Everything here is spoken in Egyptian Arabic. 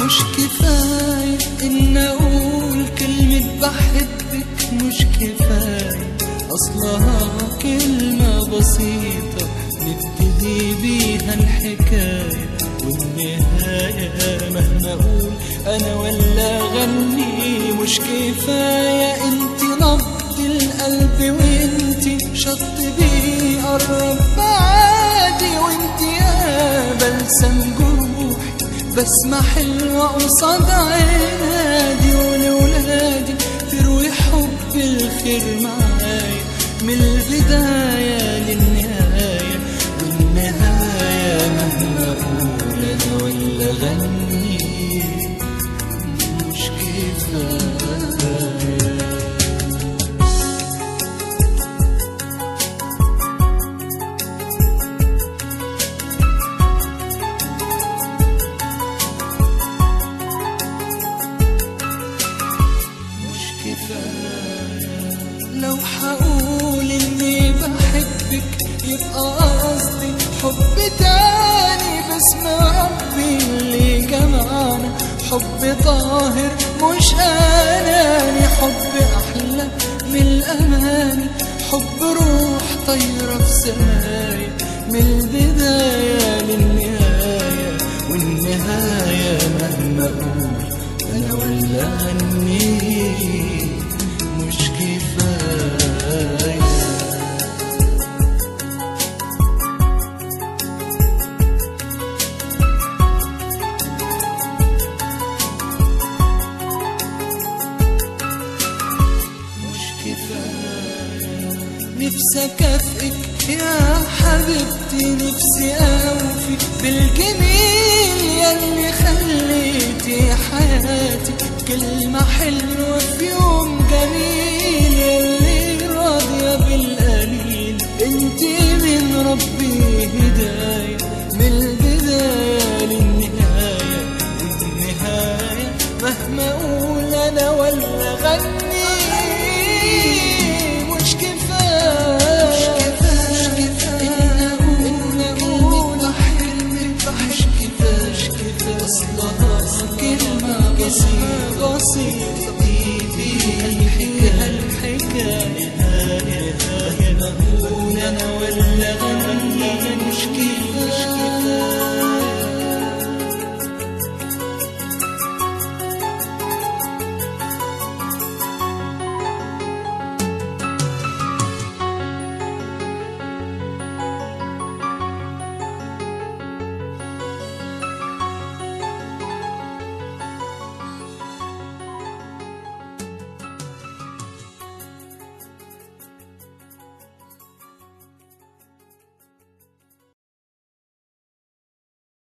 مش كفاية إن أقول كلمة بحبك مش كفاية أصلها كلمة بسيطة نبتدي بيها الحكاية والنهاية مهما أقول أنا ولا أغني مش كفاية انت نبض القلب وانت شط بيقرب بعادي وانت يا بلسم جروحي بسمة حلوة قصاد عنادي ولولادي تروي حب الخير معايا من البداية للنهاية والنهاية مهما أقول أنا ولا أغني مش كفاية مش كفاية لو حقول إني بحبك يبقى قصدي حب تاني باسم ربي اللي جمعنا حب طاهر مش أناني حب أحلى من الأماني حب روح طايرة في سمايا من البداية للنهاية والنهاية مهما أقول أنا ولا أغني مش كفاية مش كفاية نفسي أكافئك يا حبيبتي نفسي أوفي بالجميل ياللي خليتي حياتي كلمة حلوة في يوم جميل ياللي راضية بالقليل انتي من ربي هداية من البداية للنهاية والنهاية مهما أقول أنا ولا أغني